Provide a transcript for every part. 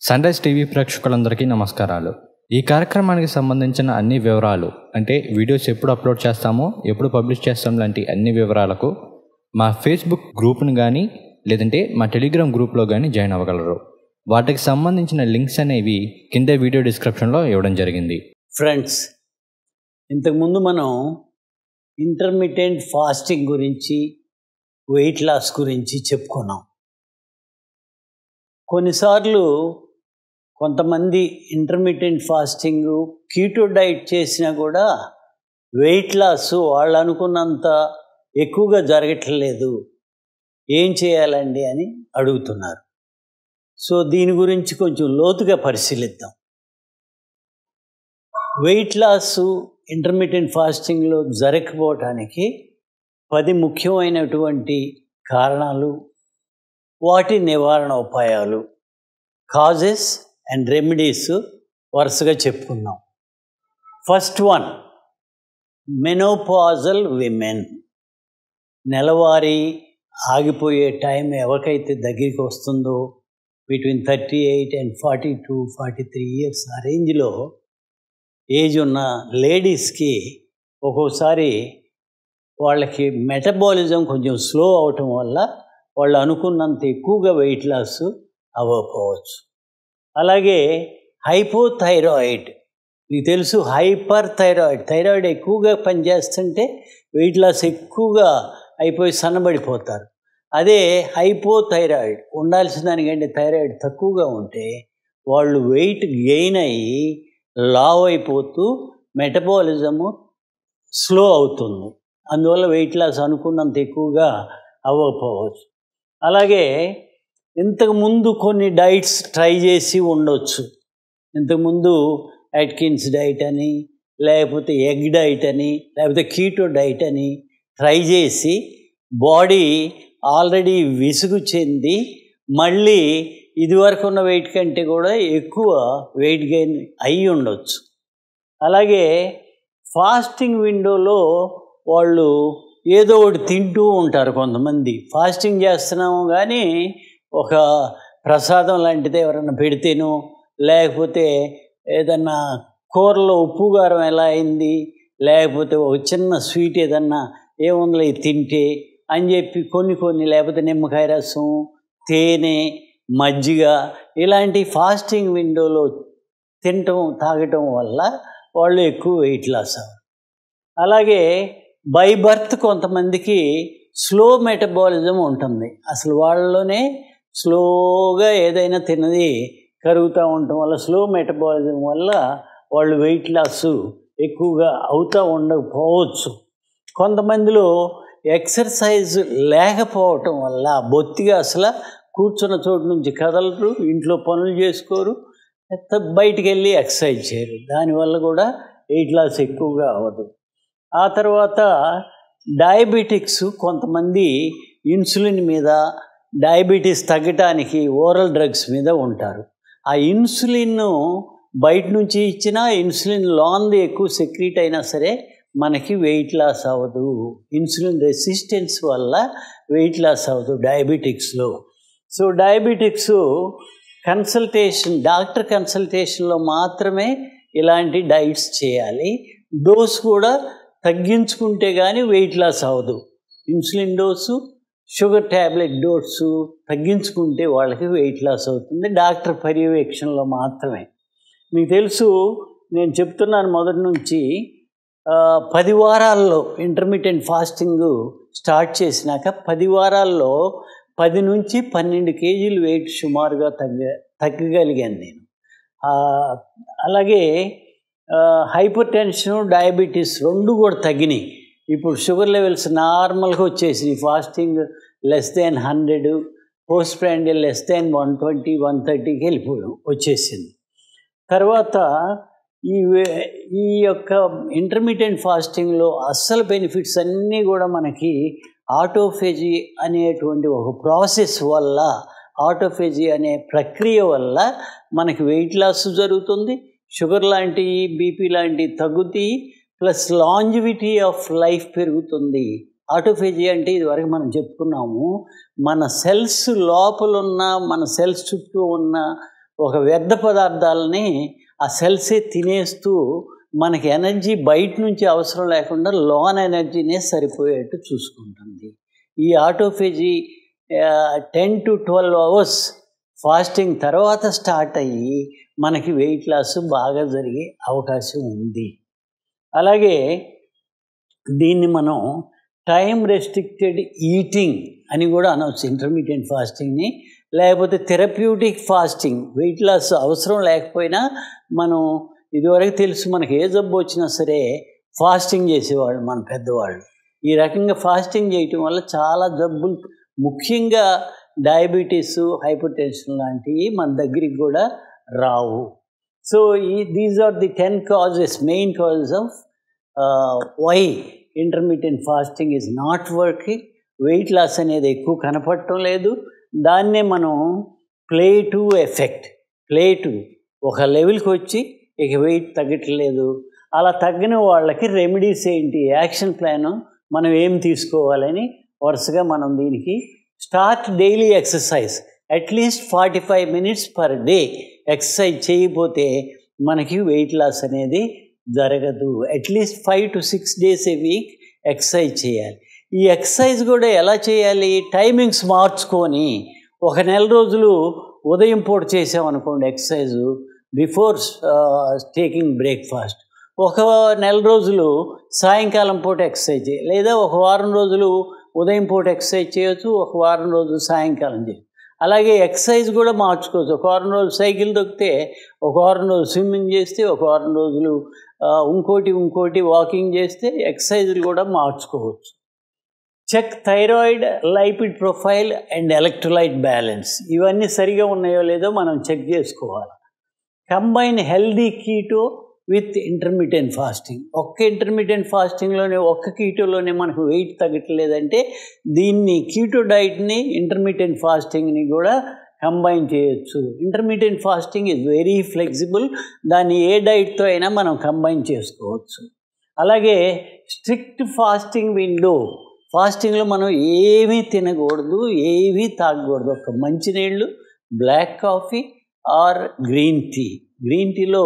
sun rise TV ప్రేక్షకులందరికీ నమస్కారాలు ఈ కార్యక్రమానికి సంబంధించిన అన్ని వివరాలు అంటే వీడియోస్ ఎప్పుడు అప్లోడ్ చేస్తామో ఎప్పుడు పబ్లిష్ చేస్తాం లాంటి అన్ని వివరాలకు మా ఫేస్బుక్ గ్రూప్ని కానీ లేదంటే మా టెలిగ్రామ్ గ్రూప్లో కానీ జాయిన్ అవ్వగలరు వాటికి సంబంధించిన లింక్స్ అనేవి కింద వీడియో డిస్క్రిప్షన్లో ఇవ్వడం జరిగింది ఫ్రెండ్స్ ఇంతకుముందు మనం ఇంటర్మీడియట్ ఫాస్టింగ్ గురించి వెయిట్ లాస్ గురించి చెప్పుకున్నాం కొన్నిసార్లు కొంతమంది ఇంటర్మీడియట్ ఫాస్టింగ్ కీటో డైట్ చేసినా కూడా వెయిట్ లాస్ వాళ్ళు అనుకున్నంత ఎక్కువగా జరగట్లేదు ఏం చేయాలండి అని అడుగుతున్నారు సో దీని గురించి కొంచెం లోతుగా పరిశీలిద్దాం వెయిట్ లాస్ ఇంటర్మీడియట్ ఫాస్టింగ్లో జరగకపోవటానికి పది ముఖ్యమైనటువంటి కారణాలు వాటి నివారణ ఉపాయాలు కాజెస్ అండ్ రెమెడీస్ వరుసగా చెప్పుకుందాం ఫస్ట్ వన్ మెనోపాజల్ విమెన్ నెలవారీ ఆగిపోయే టైం ఎవరికైతే దగ్గరికి వస్తుందో between thirty eight and forty two forty three years ఆ రేంజ్లో ఏజ్ ఉన్న లేడీస్కి ఒక్కోసారి వాళ్ళకి మెటబాలిజం కొంచెం స్లో అవటం వల్ల వాళ్ళు అనుకున్నంత ఎక్కువగా వెయిట్ లాస్ అవ్వకపోవచ్చు అలాగే హైపోథైరాయిడ్ మీకు తెలుసు హైపర్ థైరాయిడ్ థైరాయిడ్ ఎక్కువగా పనిచేస్తుంటే వెయిట్ లాస్ ఎక్కువగా అయిపోయి సన్నబడిపోతారు అదే హైపోథైరాయిడ్ ఉండాల్సిన దానికంటే థైరాయిడ్ తక్కువగా ఉంటే వాళ్ళు వెయిట్ గెయిన్ అయ్యి లావ్ అయిపోతూ మెటబాలిజము స్లో అవుతుంది అందువల్ల వెయిట్ లాస్ అనుకున్నంత ఎక్కువగా అవ్వకపోవచ్చు అలాగే ఇంతకుముందు కొన్ని డైట్స్ ట్రై చేసి ఉండొచ్చు ఇంతకుముందు అట్కిన్స్ డైట్ అని లేకపోతే ఎగ్ డైట్ అని లేకపోతే కీటో డైట్ అని ట్రై చేసి బాడీ ఆల్రెడీ విసుగు చెంది మళ్ళీ ఇదివరకు ఉన్న వెయిట్ కంటే కూడా ఎక్కువ వెయిట్ గెయిన్ అయి ఉండొచ్చు అలాగే ఫాస్టింగ్ విండోలో వాళ్ళు ఏదో ఒకటి తింటూ ఉంటారు కొంతమంది ఫాస్టింగ్ చేస్తున్నాము కానీ ఒక ప్రసాదం లాంటిది ఎవరైనా పెడితేనో లేకపోతే ఏదన్నా కూరలో ఉప్పు కారం ఎలా అయింది లేకపోతే ఒక చిన్న స్వీట్ ఏదన్నా ఏముందిలే ఇది తింటే అని చెప్పి కొన్ని కొన్ని లేకపోతే నిమ్మకాయ రసం తేనె మజ్జిగ ఇలాంటి ఫాస్టింగ్ విండోలో తినటం తాగటం వల్ల వాళ్ళు ఎక్కువ వెయిట్ లాస్ అవ్వరు అలాగే బై బర్త్ కొంతమందికి స్లో మెటబాలిజం ఉంటుంది అసలు వాళ్ళలోనే స్లోగా ఏదైనా తిన్నది కరుగుతూ ఉండటం వల్ల స్లో మెటబాలిజం వల్ల వాళ్ళు వెయిట్ లాస్ ఎక్కువగా అవుతూ ఉండకపోవచ్చు కొంతమందిలో ఎక్సర్సైజ్ లేకపోవటం వల్ల బొత్తిగా అసలు కూర్చున్న చోటు నుంచి కదలరు ఇంట్లో పనులు చేసుకోరు బయటికి వెళ్ళి ఎక్సర్సైజ్ చేయరు దానివల్ల కూడా వెయిట్ లాస్ ఎక్కువగా అవ్వదు ఆ తర్వాత డయాబెటిక్స్ కొంతమంది ఇన్సులిన్ మీద డయాబెటీస్ తగ్గటానికి ఓరల్ డ్రగ్స్ మీద ఉంటారు ఆ ఇన్సులిన్ బయట నుంచి ఇచ్చినా ఇన్సులిన్ లాంది ఎక్కువ సెక్రీట్ అయినా సరే మనకి వెయిట్ లాస్ అవ్వదు ఇన్సులిన్ రెసిస్టెన్స్ వల్ల వెయిట్ లాస్ అవ్వదు డయాబెటిక్స్లో సో డయాబెటిక్స్ కన్సల్టేషన్ డాక్టర్ కన్సల్టేషన్లో మాత్రమే ఇలాంటి డైట్స్ చేయాలి డోస్ కూడా తగ్గించుకుంటే కానీ వెయిట్ లాస్ అవ్వదు insulin dose sugar tablet dose తగ్గించుకుంటే వాళ్ళకి వెయిట్ లాస్ అవుతుంది డాక్టర్ పర్యవేక్షణలో మాత్రమే మీకు తెలుసు నేను చెప్తున్నాను మొదటి నుంచి పది వారాల్లో ఇంటర్మీడియట్ ఫాస్టింగ్ స్టార్ట్ చేసినాక పది వారాల్లో పది నుంచి పన్నెండు కేజీలు వెయిట్ సుమారుగా తగ్గ తగ్గగలిగాను నేను అలాగే హైపర్ టెన్షన్ డయాబెటీస్ రెండు కూడా తగ్గినాయి ఇప్పుడు షుగర్ లెవెల్స్ నార్మల్గా వచ్చేసి fasting less than hundred post prandial less than one twenty one థర్టీకి వెళ్ళిపోయాం వచ్చేసింది తర్వాత ఈ ఈ యొక్క ఇంటర్మీడియట్ ఫాస్టింగ్లో అస్సలు బెనిఫిట్స్ అన్నీ కూడా మనకి ఆటోఫేజీ అనేటువంటి ఒక ప్రాసెస్ వల్ల ఆటోఫేజీ అనే ప్రక్రియ వల్ల మనకి వెయిట్ లాస్ జరుగుతుంది షుగర్ లాంటివి బీపీ లాంటివి తగ్గుతాయి ప్లస్ లాంజివిటీ ఆఫ్ లైఫ్ పెరుగుతుంది ఆటోఫేజీ అంటే ఇదివరకు మనం చెప్పుకున్నాము మన సెల్స్ లోపల ఉన్న మన సెల్స్ చుట్టూ ఉన్న ఒక వ్యర్థ పదార్థాలని ఆ సెల్సే తినేస్తూ మనకి ఎనర్జీ బయట నుంచి అవసరం లేకుండా లోన్ ఎనర్జీనే సరిపోయేట్టు చూసుకుంటుంది ఈ autophagy ten to twelve hours fasting తర్వాత స్టార్ట్ అయ్యి మనకి వెయిట్ లాస్ బాగా జరిగే అవకాశం ఉంది అలాగే దీన్ని మనం టైం రెస్ట్రిక్టెడ్ ఈటింగ్ అని కూడా అనవచ్చు ఇంటర్మీడియట్ ఫాస్టింగ్ని లేకపోతే థెరప్యూటిక్ ఫాస్టింగ్ వెయిట్ లాస్ అవసరం లేకపోయినా మనం ఇదివరకు తెలుసు మనకి ఏ జబ్బు వచ్చినా సరే ఫాస్టింగ్ చేసేవాళ్ళు మన పెద్దవాళ్ళు ఈ రకంగా ఫాస్టింగ్ చేయటం వల్ల చాలా జబ్బులు ముఖ్యంగా డయాబెటీస్ హైపర్ టెన్షన్ లాంటివి మన దగ్గరికి కూడా రావు సో ఈ these are the ten causes main causes of why intermediate fasting is not working weight loss అనేది ఎక్కువ కనపడటం లేదు దాన్నే మనం plateau effect plateau ఒక లెవెల్కి వచ్చి ఇక వెయిట్ తగ్గట్లేదు అలా తగ్గని వాళ్ళకి రెమెడీస్ ఏంటి యాక్షన్ ప్లాన్ మనం ఏం తీసుకోవాలని వరుసగా మనం దీనికి start daily exercise at least forty five minutes per day exercise చేయకపోతే మనకి వెయిట్ లాస్ అనేది జరగదు at least five to six days a week exercise చేయాలి ఈ ఎక్సర్సైజ్ కూడా ఎలా చేయాలి టైమింగ్స్ మార్చుకొని ఒక నెల రోజులు ఉదయం పూట చేసామనుకోండి ఎక్సర్సైజ్ బిఫోర్ టేకింగ్ బ్రేక్ఫాస్ట్ ఒక నెల రోజులు సాయంకాలం పూట ఎక్సర్సైజ్ చేయాలి లేదా ఒక వారం రోజులు ఉదయం పూట ఎక్సర్సైజ్ చేయొచ్చు ఒక వారం రోజులు సాయంకాలం చేయొచ్చు అలాగే ఎక్సర్సైజ్ కూడా మార్చుకోవచ్చు ఒక వారం రోజులు సైకిల్ దొక్కితే ఒక వారం రోజులు స్విమ్మింగ్ చేస్తే ఒక వారం రోజులు ఇంకోటి ఇంకోటి వాకింగ్ చేస్తే ఎక్సర్సైజులు కూడా మార్చుకోవచ్చు check thyroid lipid profile and electrolyte balance ఇవన్నీ సరిగా ఉన్నాయో లేదో మనం చెక్ చేసుకోవాలి combine healthy keto with intermediate fasting ఒక్క ఇంటర్మీడియట్ ఫాస్టింగ్లోనే ఒక్క కీటోలోనే మనకు వెయిట్ తగ్గట్లేదంటే దీన్ని కీటో డైట్ని ఇంటర్మీడియట్ ఫాస్టింగ్ని కూడా కంబైన్ చేయొచ్చు intermediate fasting is very flexible దాన్ని ఏ డైట్తో అయినా మనం కంబైన్ చేసుకోవచ్చు అలాగే స్ట్రిక్ట్ ఫాస్టింగ్ విండో ఫాస్టింగ్లో మనం ఏమీ తినకూడదు ఏమీ తాగకూడదు ఒక మంచినీళ్ళు black coffee or green tea green టీలో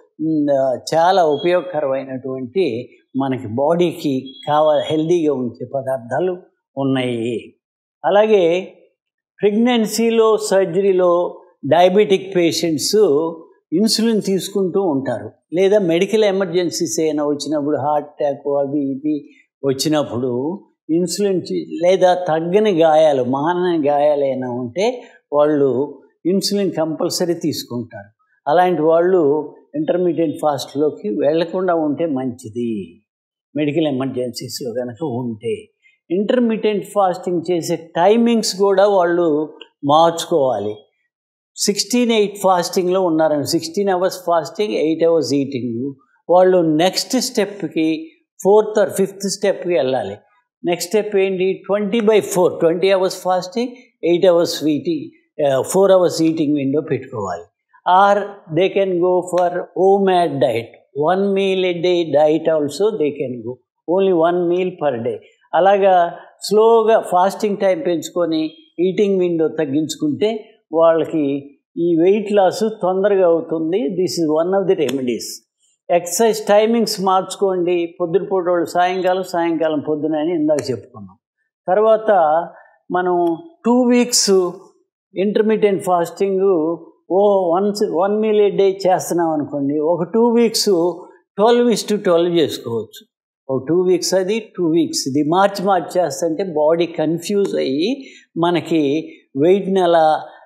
చాలా ఉపయోగకరమైనటువంటి మనకి బాడీకి కావాలి హెల్దీగా ఉంచే పదార్థాలు ఉన్నాయి అలాగే ప్రెగ్నెన్సీలో సర్జరీలో డయాబెటిక్ పేషెంట్స్ ఇన్సులిన్ తీసుకుంటూ ఉంటారు లేదా మెడికల్ ఎమర్జెన్సీస్ ఏమైనా వచ్చినప్పుడు హార్ట్ అటాక్ అవి ఇవి వచ్చినప్పుడు ఇన్సులిన్ లేదా తగ్గని గాయాలు మానని గాయాలు అయినా ఉంటే వాళ్ళు ఇన్సులిన్ కంపల్సరీ తీసుకుంటారు అలాంటి వాళ్ళు ఇంటర్మీడియట్ ఫాస్ట్లోకి వెళ్లకుండా ఉంటే మంచిది మెడికల్ ఎమర్జెన్సీస్లో కనుక ఉంటే ఇంటర్మీడియట్ ఫాస్టింగ్ చేసే టైమింగ్స్ కూడా వాళ్ళు మార్చుకోవాలి సిక్స్టీన్ ఎయిట్ ఫాస్టింగ్లో ఉన్నారని sixteen hours fasting eight hours eating వాళ్ళు నెక్స్ట్ స్టెప్కి ఫోర్త్ ఆర్ ఫిఫ్త్ స్టెప్కి వెళ్ళాలి నెక్స్ట్ స్టెప్ ఏంటి twenty by four twenty hours fasting eight hours eating four hours eating window పెట్టుకోవాలి or they can go for OMAD diet one meal a day diet also they can go only one meal per day అలాగా స్లోగా fasting time పెంచుకొని eating window తగ్గించుకుంటే వాళ్ళకి ఈ weight loss తొందరగా అవుతుంది this is one of the remedies exercise timings మార్చుకోండి పొద్దున పూట వాళ్ళు సాయంకాలం సాయంకాలం పొద్దున అని ఇందాక చెప్పుకున్నాం తర్వాత మనం టూ వీక్స్ ఇంటర్మీడియట్ ఫాస్టింగ్ ఓ once one meal a day చేస్తున్నాం అనుకోండి ఒక two weeks twelve is to twelve చేసుకోవచ్చు ఒక టూ వీక్స్ అది టూ వీక్స్ ఇది మార్చి మార్చి చేస్తుంటే బాడీ కన్ఫ్యూజ్ అయ్యి మనకి వెయిట్ని అలా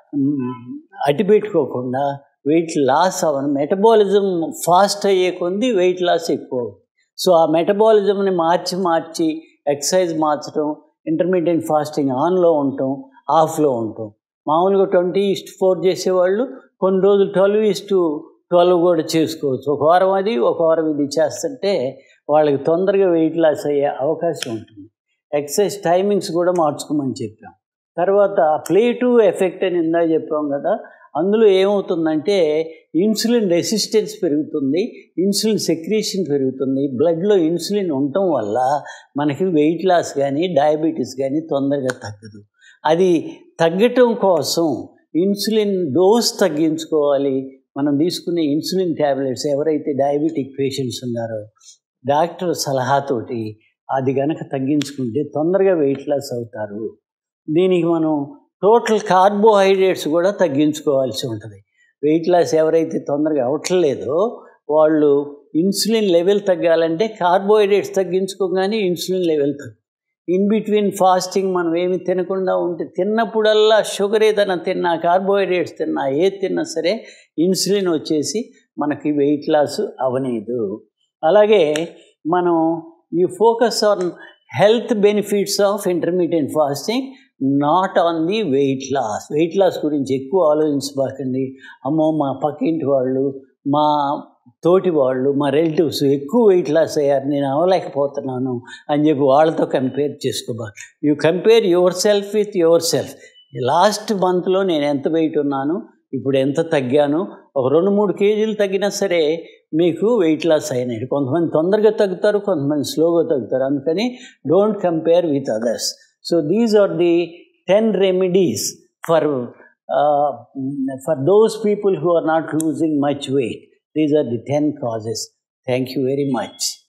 అడ్డుపెట్టుకోకుండా వెయిట్ లాస్ అవ్వను మెటబాలిజం ఫాస్ట్ అయ్యే కొంది వెయిట్ లాస్ ఎక్కువ సో ఆ మెటబాలిజంని మార్చి మార్చి ఎక్సర్సైజ్ మార్చడం ఇంటర్మీడియట్ ఫాస్టింగ్ ఆన్లో ఉండటం ఆఫ్లో ఉండటం మామూలుగా ట్వంటీ ఇస్ట్ ఫోర్ చేసేవాళ్ళు కొన్ని రోజులు ట్వెల్వ్ ఇస్టు ట్వెల్వ్ కూడా చేసుకోవచ్చు ఒక వారం అది ఒక వారం ఇది చేస్తుంటే వాళ్ళకి తొందరగా వెయిట్ లాస్ అయ్యే అవకాశం ఉంటుంది ఎక్సర్సైజ్ టైమింగ్స్ కూడా మార్చుకోమని చెప్పాం తర్వాత ప్లే టు ఎఫెక్ట్ అని ఇందా చెప్పాం కదా అందులో ఏమవుతుందంటే ఇన్సులిన్ రెసిస్టెన్స్ పెరుగుతుంది ఇన్సులిన్ సెక్రీషన్ పెరుగుతుంది బ్లడ్లో ఇన్సులిన్ ఉండటం వల్ల మనకి వెయిట్ లాస్ కానీ డయాబెటీస్ కానీ తొందరగా తగ్గదు అది తగ్గటం కోసం ఇన్సులిన్ డోస్ తగ్గించుకోవాలి మనం తీసుకునే ఇన్సులిన్ ట్యాబ్లెట్స్ ఎవరైతే డయాబెటిక్ పేషెంట్స్ ఉన్నారో డాక్టర్ సలహాతోటి అది గనక తగ్గించుకుంటే తొందరగా వెయిట్ లాస్ అవుతారు దీనికి మనం టోటల్ కార్బోహైడ్రేట్స్ కూడా తగ్గించుకోవాల్సి ఉంటుంది వెయిట్ లాస్ ఎవరైతే తొందరగా అవట్లేదో వాళ్ళు ఇన్సులిన్ లెవెల్ తగ్గాలంటే కార్బోహైడ్రేట్స్ తగ్గించుకోగానే ఇన్సులిన్ లెవెల్ తగ్గు ఇన్ బిట్వీన్ ఫాస్టింగ్ మనం ఏమి తినకుండా ఉంటే తిన్నప్పుడల్లా షుగర్ ఏదైనా తిన్నా కార్బోహైడ్రేట్స్ తిన్నా ఏది తిన్నా సరే ఇన్సులిన్ వచ్చేసి మనకి వెయిట్ లాస్ అవనీదు అలాగే మనం ఈ focus on health benefits of intermediate fasting not on the weight loss weight loss గురించి ఎక్కువ ఆలోచించబాకండి అమ్మో మా పక్కింటి వాళ్ళు మా తోటి వాళ్ళు మా రిలేటివ్స్ ఎక్కువ వెయిట్ లాస్ అయ్యారు నేను అవ్వలేకపోతున్నాను అని చెప్పి వాళ్ళతో కంపేర్ చేసుకోబా you compare yourself with yourself last మంత్లో నేను ఎంత వెయిట్ ఉన్నాను ఇప్పుడు ఎంత తగ్గాను ఒక రెండు మూడు కేజీలు తగ్గినా సరే మీకు వెయిట్ లాస్ అయినాయి కొంతమంది తొందరగా తగ్గుతారు కొంతమంది స్లోగా తగ్గుతారు అందుకని don't compare with others so these are the ten remedies for for those people who are not losing much weight these are the ten causes thank you very much